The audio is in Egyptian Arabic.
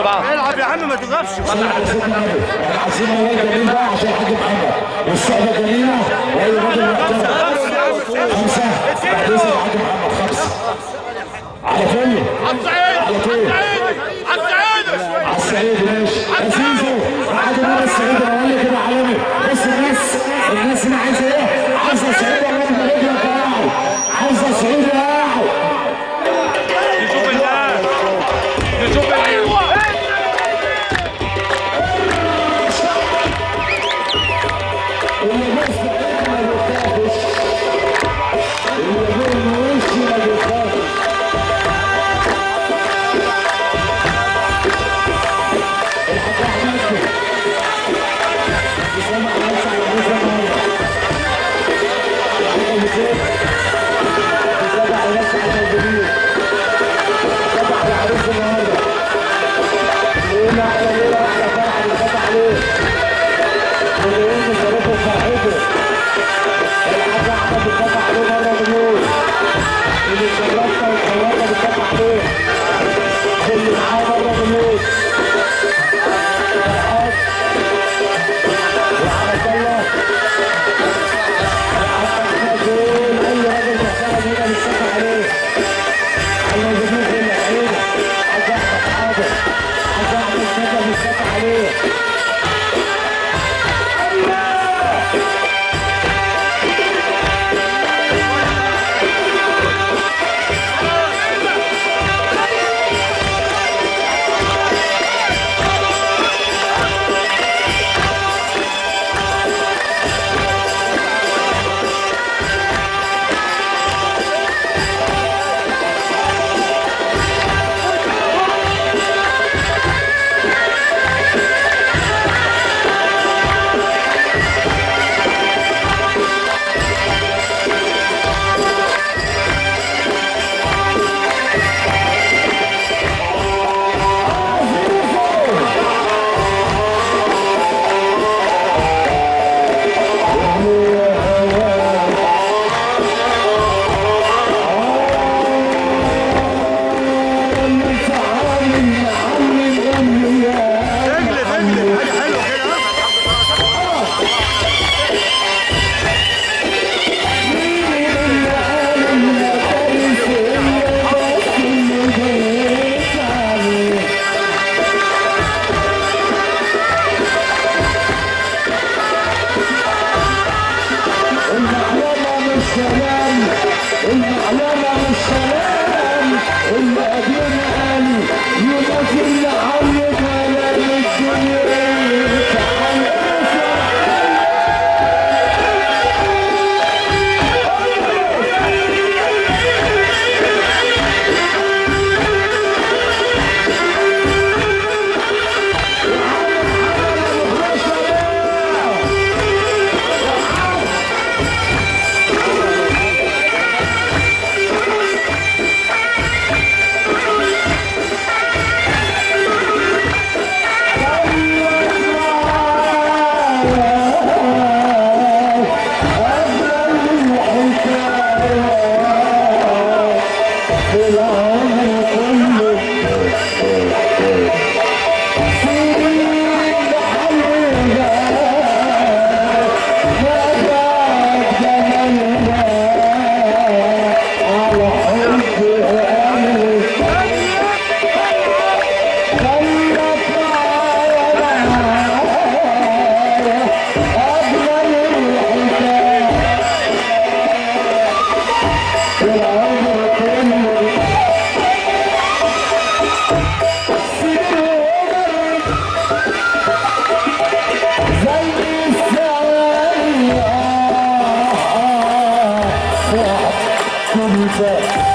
بعض العب يا عم ما تخافش يعني عايزين اول جميل بقى عشان الحاج محمد والصحبه جميله واي راجل محترم خمسه بعد اذن الحاج محمد خمسه على فين؟ على فين؟ على الصعيد ماشي يا زيزو بعد مره الصعيد انا اقول لك كده علامه بص الناس الناس هنا عايزه ايه؟ عايزه الصعيد الله يبارك لك يا قاعد عايزه الصعيد يا قاعد نشوف الله نشوف الله اللي بص ما بيخافش اللي بين وشي ما بيخافش الحاج احمد بيسمع نفسه على الناس النهارده الحاج ابو سيف بيسمع نفسه على الجميل فتح العروس النهارده ليله على ليله واحده فرحه بيفتح عليه مليون صاروخ فرحته الحاج احمد بيتفتح عليه مره مليون اللي شرفنا وخلصنا بيتفتح عليه اللي معاه مره مليون فرحات وعبد الله احمد دول اي راجل محترم هنا بيتفتح عليه الله يجزيه كل خير حاج احمد حاضر حاج احمد كده بيتفتح عليه اجلب اجلب حاجه حلوه كده المعلمة مش كلام المعلمة مش كلام المقادير قالي يموت اللي علم ولا الدنيا تعال زي السماء